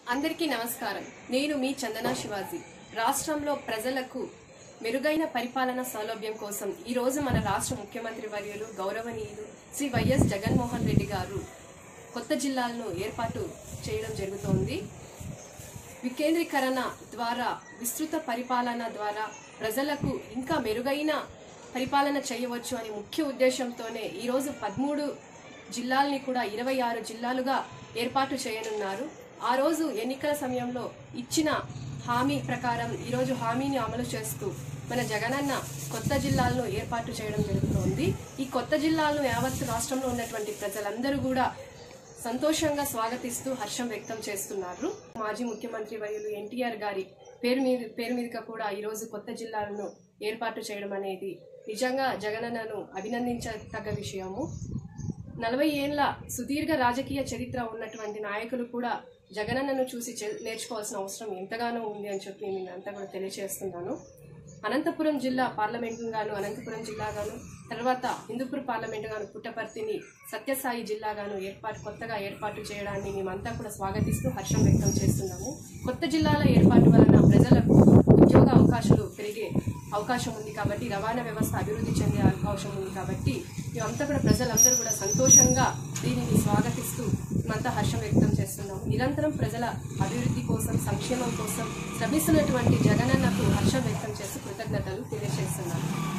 అందరికీ నమస్కారం నేను మీ చందన శివాజీ రాష్ట్రంలో ప్రజలకు మెరుగైన పరిపాలన సౌలభ్యం కోసం ఈ రోజు మన రాష్ట్ర ముఖ్యమంత్రి వర్యులు గౌరవనీయులు శ్రీ వైఎస్ జగన్మోహన్ రెడ్డి గారు కొత్త జిల్లాలను ఏర్పాటు చేయడం జరుగుతోంది వికేంద్రీకరణ ద్వారా విస్తృత పరిపాలన ద్వారా ప్రజలకు ఇంకా మెరుగైన పరిపాలన చేయవచ్చు అనే ముఖ్య ఉద్దేశంతోనే ఈరోజు పదమూడు జిల్లాల్ని కూడా ఇరవై ఆరు జిల్లాలుగా ఏర్పాటు చేయనున్నారు ఆ రోజు ఎన్నికల సమయంలో ఇచ్చిన హామీ ప్రకారం ఈరోజు హామీని అమలు చేస్తూ మన జగనన్న కొత్త జిల్లాలను ఏర్పాటు చేయడం జరుగుతోంది ఈ కొత్త జిల్లాలను యావత్ రాష్ట్రంలో ఉన్నటువంటి ప్రజలందరూ కూడా సంతోషంగా స్వాగతిస్తూ హర్షం వ్యక్తం చేస్తున్నారు మాజీ ముఖ్యమంత్రి వర్యులు ఎన్టీఆర్ గారి పేరు మీద పేరు మీదుగా కూడా ఈరోజు కొత్త జిల్లాలను ఏర్పాటు చేయడం అనేది నిజంగా జగనన్నను అభినందించదగ్గ విషయము నలభై ఏళ్ల సుదీర్ఘ రాజకీయ చరిత్ర ఉన్నటువంటి నాయకులు కూడా జగనన్నను చూసి చె- నేర్చుకోవాల్సిన అవసరం ఎంతగానో ఉంది అని చెప్పి నేను అంతా కూడా తెలియజేస్తున్నాను అనంతపురం జిల్లా పార్లమెంట్ గాను అనంతపురం జిల్లా గాను తర్వాత హిందూపూర్ పార్లమెంట్ గాను పుట్టపర్తిని సత్యసాయి జిల్లాగాను ఏర్పాటు కొత్తగా ఏర్పాటు చేయడాన్ని మేమంతా కూడా స్వాగతిస్తూ హర్షం వ్యక్తం చేస్తున్నాము కొత్త జిల్లాల ఏర్పాటు వలన ప్రజలకు ఉద్యోగ అవకాశాలు పెరిగే అవకాశం ఉంది కాబట్టి రవాణా వ్యవస్థ అభివృద్ధి చెందే అవకాశం ఉంది కాబట్టి మేమంతా కూడా ప్రజలందరూ కూడా సంతోషంగా దీనిని స్వాగతిస్తూ మేమంతా హర్షం వ్యక్తం చేస్తున్నాము నిరంతరం ప్రజల అభివృద్ధి కోసం సంక్షేమం కోసం శ్రమిస్తున్నటువంటి జగనన్నకు హర్షం వ్యక్తం చేస్తూ కృతజ్ఞతలు తెలియజేస్తున్నాను